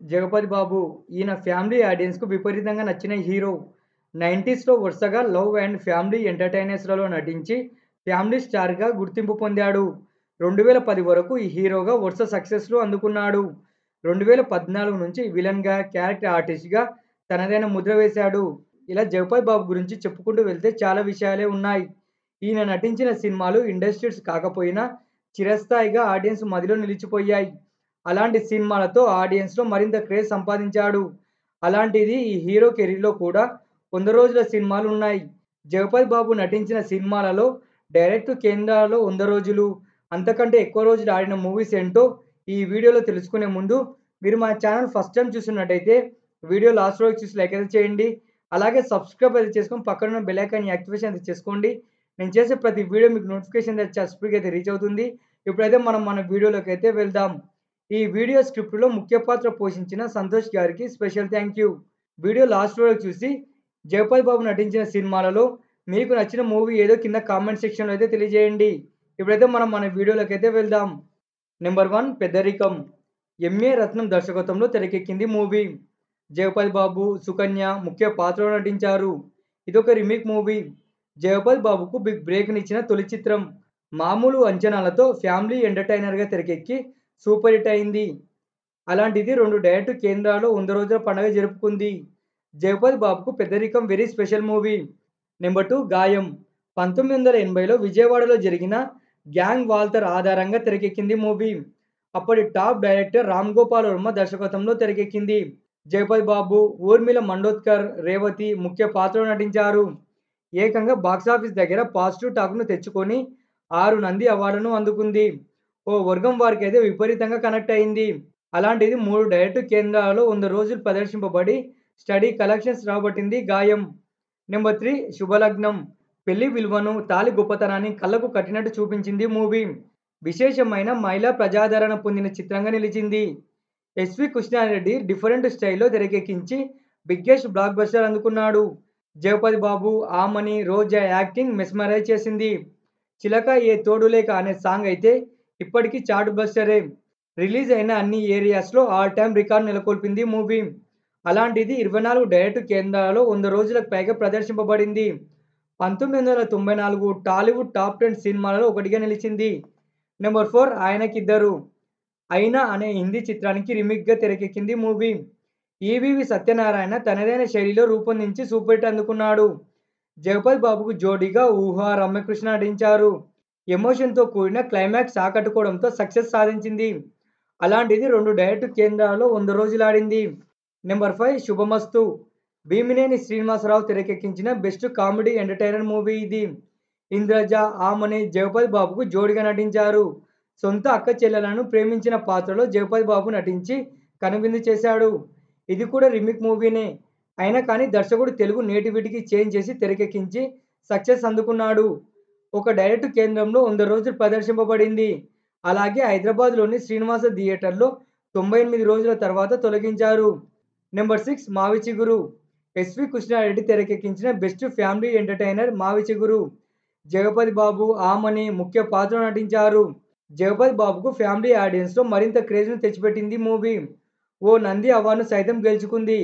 జగపతి బాబు ఈయన ఫ్యామిలీ ఆడియన్స్‌కు విపరీతంగా నచ్చిన హీరో. 90స్‌లో వరుసగా లవ్ అండ్ ఫ్యామిలీ ఎంటర్‌టైనర్స్‌లలో నటించి ఫ్యామిలీ స్టార్‌గా గుర్తింపు పొందాడు. 2010 వరకు ఈ హీరోగా వరుస సక్సెస్‌లు అందుకున్నాడు. 2014 నుంచి విలన్‌గా, క్యారెక్టర్ ఆర్టిస్ట్‌గా తనదైన ముద్ర వేశాడు. ఇలా జగపతి బాబు గురించి చెప్పుకుంటూ వెళ్తే చాలా విషయాలే ఉన్నాయి. ఈయన నటించిన సినిమాలు ఇండస్ట్రీ హిట్స్ కాకపోయినా చిరస్థాయిగా ఆడియన్స్ మదిలో నిలిచిపోయాయి. అలాంటి సినిమాలతో ఆడియన్స్‌లో మరింత క్రేజ్ సంపాదించాడు. అలాంటిది ఈ హీరో కెరీర్‌లో కూడా 100 రోజుల సినిమాలున్నాయి. జగపతి బాబు నటించిన సినిమాలలో డైరెక్ట్ కేంద్రాలలో 100 రోజులు, అంతకంటే ఎక్కువ రోజులు ఆడిన మూవీస్ ఏంటో ఈ వీడియోలో తెలుసుకునే ముందు మీరు మన ఛానల్ ఫస్ట్ టైమ్ చూస్తున్నట్టయితే వీడియో లాస్ట్ వరకు చూసి లైక్ అయితే చేయండి. అలాగే సబ్స్క్రైబ్ అయితే చేసుకొని పక్కనున్న బెల్ ఐకాన్ యాక్టివేషన్ అయితే చేసుకోండి. నేను చేసే ప్రతి వీడియో మీకు నోటిఫికేషన్ అయితే చాలా స్పీడ్‌గా అయితే రీచ్ అవుతుంది. ఇప్పుడైతే మనం మన వీడియోలోకి అయితే వెళ్దాం. ఈ వీడియో స్క్రిప్ట్‌లో ముఖ్య పాత్ర పోషించిన సంతోష్ గారికి special thank you. Video last వరకు చూసి జగపతి బాబు నటించిన సినిమాలలో మీకు నచ్చిన మూవీ ఏదో కింద కామెంట్ సెక్షన్‌లో అయితే తెలియజేయండి. ఇప్పుడైతే మనం మన వీడియోలోకి అయితే వెళ్దాం. నెంబర్ 1 పెద్దరికం. ఎంఏ రత్నం దర్శకత్వంలో తెరకెక్కింది మూవీ. జగపతి బాబు, సుకన్య ముఖ్య పాత్రలో నటించారు. ఇదొక రీమేక్ మూవీ. జగపతి బాబుకు బిగ్ బ్రేక్‌నిచ్చిన తొలి చిత్రం. మామూలు అంచనాలతో ఫ్యామిలీ ఎంటర్‌టైనర్‌గా తెరకెక్కి సూపర్ హిట్ అయింది. అలాంటిది 2 డైరెక్ట్ కేంద్రాల్లో 100 రోజుల పండుగ జరుపుకుంది. జగపతి బాబుకు పెద్దరికం వెరీ స్పెషల్ మూవీ. నెంబర్ 2 గాయం. 1980లో విజయవాడలో జరిగిన గ్యాంగ్ వాల్తర్ ఆధారంగా తెరకెక్కింది మూవీ. అప్పటి టాప్ డైరెక్టర్ రామ్ గోపాల్ వర్మ దర్శకత్వంలో తెరకెక్కింది. జగపతి బాబు, ఊర్మిళ మండోద్కర్, రేవతి ముఖ్య పాత్రలో నటించారు. ఏకంగా బాక్సాఫీస్ దగ్గర పాజిటివ్ టాక్‌ను తెచ్చుకొని 6 నంది అవార్డులను అందుకుంది. ఓ వర్గం వారికైతే విపరీతంగా కనెక్ట్ అయింది. అలాంటిది 3 డైరెక్ట్ కేంద్రాలలో 100 రోజులు ప్రదర్శింపబడి స్టడీ కలెక్షన్స్ రాబట్టింది గాయం. నెంబర్ 3 శుభలగ్నం. పెళ్లి విలువను, తాళి గొప్పతనాన్ని కళ్లకు కట్టినట్టు చూపించింది మూవీ. విశేషమైన మహిళా ప్రజాదరణ పొందిన చిత్రంగా నిలిచింది. ఎస్వీ కృష్ణారెడ్డి డిఫరెంట్ స్టైల్‌లో తెరకెక్కించి బిగ్గెస్ట్ బ్లాక్ బస్టర్ అందుకున్నాడు. జగపతి బాబు, ఆమని, రోజా యాక్టింగ్ మెస్మరైజ్ చేసింది. చిలక ఏ తోడు లేక అనే సాంగ్ అయితే ఇప్పటికీ చార్ట్ బస్టరే. రిలీజ్ అయిన అన్ని ఏరియాస్‌లో ఆల్ టైమ్ రికార్డ్ నెలకొల్పింది మూవీ. అలాంటిది 24 డైరెక్ట్ కేంద్రాలలో 100 రోజులకు పైగా ప్రదర్శింపబడింది. 1994 టాలీవుడ్ టాప్ 10 సినిమాలలో ఒకటిగా నిలిచింది. నెంబర్ 4 ఆయనకిద్దరు. 'అయినా' అనే హిందీ చిత్రానికి రీమేక్‌గా తెరకెక్కింది మూవీ. ఈవీవీ సత్యనారాయణ తనదైన శైలిలో రూపొందించి సూపర్ హిట్ అందుకున్నాడు. జగపతి బాబుకు జోడీగా ఊహ, రమ్యకృష్ణ నటించారు. ఎమోషన్‌తో కూడిన క్లైమాక్స్ ఆకట్టుకోవడంతో సక్సెస్ సాధించింది. అలాంటిది 2 డైరెక్ట్ కేంద్రాలలో 100 రోజులాడింది. నెంబర్ 5 శుభమస్తు. భీమినేని శ్రీనివాసరావు తెరకెక్కించిన బెస్ట్ కామెడీ ఎంటర్‌టైనర్ మూవీ ఇది. ఇంద్రజ, ఆమని జగపతి బాబుకు జోడీగా నటించారు. సొంత అక్కచెల్లెళ్లను ప్రేమించిన పాత్రలో జగపతి బాబు నటించి కనువిందు చేశాడు. ఇది కూడా రీమేక్ మూవీనే. అయినా కానీ దర్శకుడు తెలుగు నేటివిటీకి చేంజ్ చేసి తెరకెక్కించి సక్సెస్ అందుకున్నాడు. ఒక డైరెక్ట్ కేంద్రంలో 100 రోజులు ప్రదర్శింపబడింది. అలాగే హైదరాబాద్‌లోని శ్రీనివాస థియేటర్‌లో 98 రోజుల తర్వాత తొలగించారు. నెంబర్ 6 మావి చిగురు. ఎస్వీ కృష్ణారెడ్డి తెరకెక్కించిన బెస్ట్ ఫ్యామిలీ ఎంటర్‌టైనర్ మావి చిగురు. జగపతి బాబు, ఆమని ముఖ్య పాత్రలో నటించారు. జగపతి బాబుకు ఫ్యామిలీ ఆడియన్స్‌లో మరింత క్రేజ్‌ను తెచ్చిపెట్టింది మూవీ. ఓ నంది అవార్డును సైతం గెలుచుకుంది.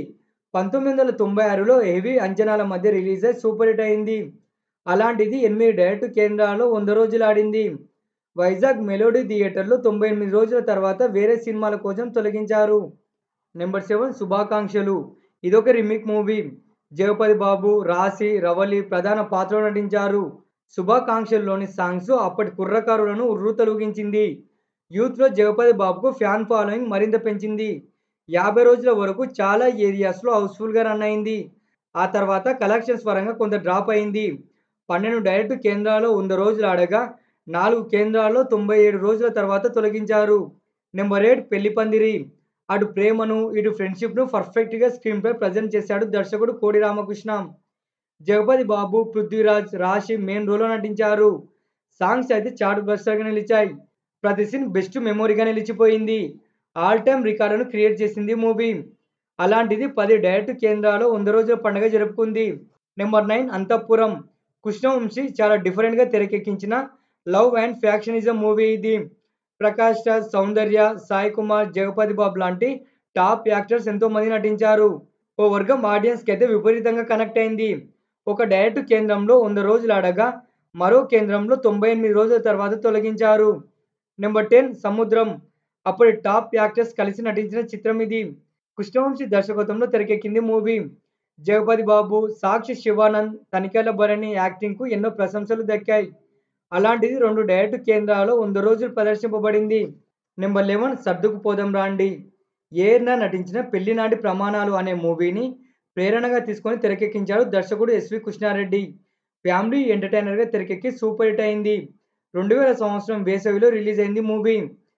1996లో హెవీ అంచనాల మధ్య రిలీజై సూపర్ హిట్ అయింది. అలాంటిది 8 డైరెక్ట్ కేంద్రాలలో 100 రోజులాడింది. వైజాగ్ మెలోడీ థియేటర్‌లో 98 రోజుల తర్వాత వేరే సినిమాల కోసం తొలగించారు. నెంబర్ 7 శుభాకాంక్షలు. ఇదొక రీమేక్ మూవీ. జగపతి బాబు, రాశి, రవళి ప్రధాన పాత్రలో నటించారు. శుభాకాంక్షలులోని సాంగ్స్ అప్పటి కుర్రకారులను ఉర్రూతలూగించింది. యూత్‌లో జగపతి బాబుకు ఫ్యాన్ ఫాలోయింగ్ మరింత పెంచింది. 50 రోజుల వరకు చాలా ఏరియాస్‌లో హౌస్‌ఫుల్‌గా రన్ అయింది. ఆ తర్వాత కలెక్షన్స్ పరంగా కొంత డ్రాప్ అయింది. 12 డైరెక్ట్ కేంద్రాలలో 100 రోజులు ఆడగా 4 కేంద్రాల్లో 97 రోజుల తర్వాత తొలగించారు. నెంబర్ 8 పెళ్లిపందిరి. అటు ప్రేమను, ఇటు ఫ్రెండ్‌షిప్‌ను పర్ఫెక్ట్‌గా స్క్రీన్‌పై ప్రెజెంట్ చేశాడు దర్శకుడు కోడి రామకృష్ణ. జగపతి బాబు, పృథ్వీరాజ్, రాశి మెయిన్ రోల్‌లో నటించారు. సాంగ్స్ అయితే చార్ట్ బస్టర్‌గా నిలిచాయి. ప్రతి సీన్ బెస్ట్ మెమొరీగా నిలిచిపోయింది. ఆల్ టైమ్ రికార్డులను క్రియేట్ చేసింది మూవీ. అలాంటిది 10 డైరెక్ట్ కేంద్రాల్లో 100 రోజుల పండుగ జరుపుకుంది. నెంబర్ 9 అంతఃపురం. కృష్ణవంశీ చాలా డిఫరెంట్‌గా తెరకెక్కించిన లవ్ అండ్ ఫ్యాక్షనిజం మూవీ ఇది. ప్రకాష్ రాజ్, సౌందర్య, సాయి కుమార్, జగపతి బాబు లాంటి టాప్ యాక్టర్స్ ఎంతో మంది నటించారు ఓ వర్గం ఆడియన్స్కి అయితే విపరీతంగా కనెక్ట్ అయింది ఒక డైరెక్ట్ కేంద్రంలో వంద రోజులు ఆడగా మరో కేంద్రంలో తొంభై ఎనిమిది రోజుల తర్వాత తొలగించారు నెంబర్ టెన్ సముద్రం అప్పటి టాప్ యాక్టర్స్ కలిసి నటించిన చిత్రం ఇది కృష్ణవంశీ దర్శకత్వంలో తెరకెక్కింది మూవీ జగపతి బాబు సాక్షి శివానంద్ తనిఖీల భరణి యాక్టింగ్కు ఎన్నో ప్రశంసలు దక్కాయి అలాంటిది రెండు డైరెక్ట్ కేంద్రాల్లో వంద రోజులు ప్రదర్శింపబడింది నెంబర్ లెవెన్ సర్దుకు పోదాం రాండి ఏర్న నటించిన పెళ్లినాటి ప్రమాణాలు అనే మూవీని ప్రేరణగా తీసుకొని తెరకెక్కించాడు దర్శకుడు ఎస్వి కృష్ణారెడ్డి ఫ్యామిలీ ఎంటర్టైనర్గా తెరకెక్కి సూపర్ హిట్ అయింది రెండు వేల సంవత్సరం వేసవిలో రిలీజ్ అయింది మూవీ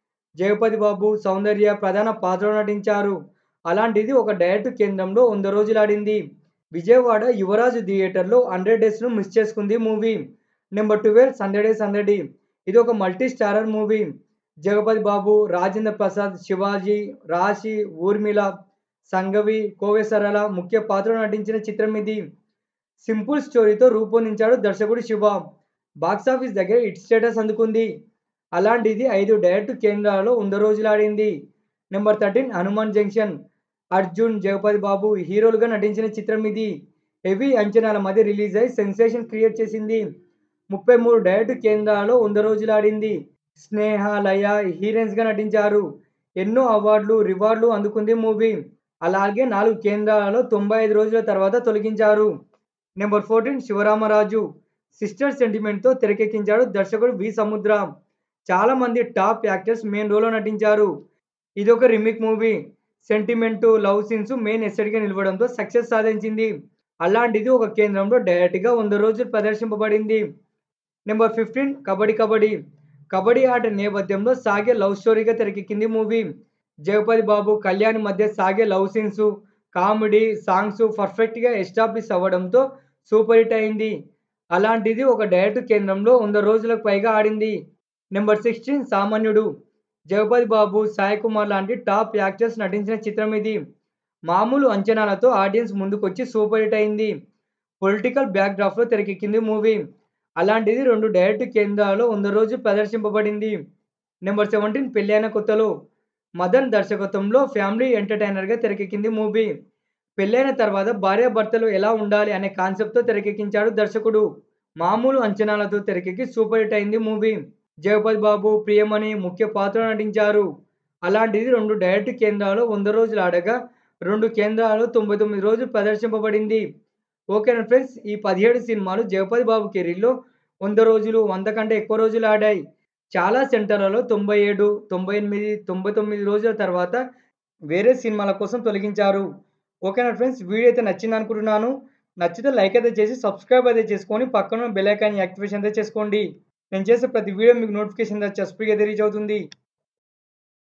జగపతి బాబు సౌందర్య ప్రధాన పాత్రలో నటించారు అలాంటిది ఒక డైరెక్ట్ కేంద్రంలో వంద రోజులు ఆడింది విజయవాడ యువరాజు థియేటర్లో హండ్రెడ్ డేస్ను మిస్ చేసుకుంది movie number twelve Sandade Sandadi ఇది ఒక multi starrer movie Jagapathi Babu Rajendra Prasad Sivaji Raasi Urmila Sangavi కోవె సరళ ముఖ్య పాత్రలో నటించిన చిత్రం ఇది సింపుల్ స్టోరీతో రూపొందించాడు దర్శకుడు శివ బాక్సాఫీస్ దగ్గర హిట్ స్టేటస్ అందుకుంది అలాంటిది ఐదు డైరెక్ట్ కేంద్రాలలో వంద రోజులు ఆడింది number thirteen Hanuman junction Arjun Jagapathi Babu హీరోలుగా నటించిన చిత్రం ఇది హెవీ అంచనాల మధ్య రిలీజ్ అయి సెన్సేషన్ క్రియేట్ చేసింది ముప్పై మూడు డైరెక్ట్ కేంద్రాలలో వంద రోజులు ఆడింది స్నేహ లయ హీరోయిన్స్గా నటించారు ఎన్నో అవార్డులు రివార్డులు అందుకుంది మూవీ అలాగే నాలుగు కేంద్రాలలో తొంభై ఐదు రోజుల తర్వాత తొలగించారు నెంబర్ ఫోర్టీన్ శివరామరాజు సిస్టర్ సెంటిమెంట్తో తెరకెక్కించాడు దర్శకుడు వి సముద్ర చాలా మంది టాప్ యాక్టర్స్ మెయిన్ రోల్లో నటించారు ఇది ఒక remake movie sentiment love scenes main ఎస్సెట్గా నిలవడంతో సక్సెస్ సాధించింది అలాంటిది ఒక కేంద్రంలో డైరెక్ట్గా వంద రోజులు ప్రదర్శింపబడింది నెంబర్ ఫిఫ్టీన్ కబడ్డీ కబడ్డీ కబడ్డీ ఆట నేపథ్యంలో సాగే లవ్ స్టోరీగా తెరకెక్కింది మూవీ జగపతి బాబు కళ్యాణ్ మధ్య సాగే లవ్ సీన్స్ కామెడీ సాంగ్స్ పర్ఫెక్ట్గా ఎస్టాబ్లిష్ అవ్వడంతో సూపర్ హిట్ అయింది అలాంటిది ఒక డైరెక్ట్ కేంద్రంలో వంద రోజులకు పైగా ఆడింది నెంబర్ సిక్స్టీన్ సామాన్యుడు జగపతి బాబు సాయి కుమార్ లాంటి టాప్ యాక్టర్స్ నటించిన చిత్రం ఇది మామూలు అంచనాలతో ఆడియన్స్ ముందుకొచ్చి సూపర్ హిట్ అయింది పొలిటికల్ బ్యాక్డ్రాప్లో తెరకెక్కింది మూవీ అలాంటిది రెండు డైరెక్ట్ కేంద్రాల్లో వంద రోజులు ప్రదర్శింపబడింది నెంబర్ సెవెంటీన్ పెళ్ళైన కొత్తలో మదన్ దర్శకత్వంలో ఫ్యామిలీ ఎంటర్టైనర్గా తెరకెక్కింది మూవీ పెళ్ళైన తర్వాత భార్యాభర్తలు ఎలా ఉండాలి అనే కాన్సెప్ట్తో తెరకెక్కించాడు దర్శకుడు మామూలు అంచనాలతో తెరకెక్కి సూపర్ హిట్ అయింది మూవీ జగపతి బాబు ప్రియమణి ముఖ్య పాత్ర నటించారు అలాంటిది రెండు డైరెక్ట్ కేంద్రాలు వంద రోజులు ఆడగా రెండు కేంద్రాలు తొంభై తొమ్మిది రోజులు ప్రదర్శింపబడింది ఓకేనా ఫ్రెండ్స్ ఈ పదిహేడు సినిమాలు జగపతి బాబు కెరీర్లో వంద రోజులు వంద కంటే ఎక్కువ రోజులు ఆడాయి చాలా సెంటర్లలో తొంభై ఏడు తొంభై ఎనిమిది తొంభై తొమ్మిది రోజుల తర్వాత వేరే సినిమాల కోసం తొలగించారు ఓకేనా ఫ్రెండ్స్ వీడియో అయితే నచ్చింది అనుకుంటున్నాను నచ్చితే లైక్ అయితే చేసి సబ్స్క్రైబ్ అయితే చేసుకొని పక్కన బెల్ ఐకాన్ యాక్టివేషన్ అయితే చేసుకోండి నేను చేసే ప్రతి వీడియో మీకు నోటిఫికేషన్ వచ్చి స్పీడ్గా రీచ్ అవుతుంది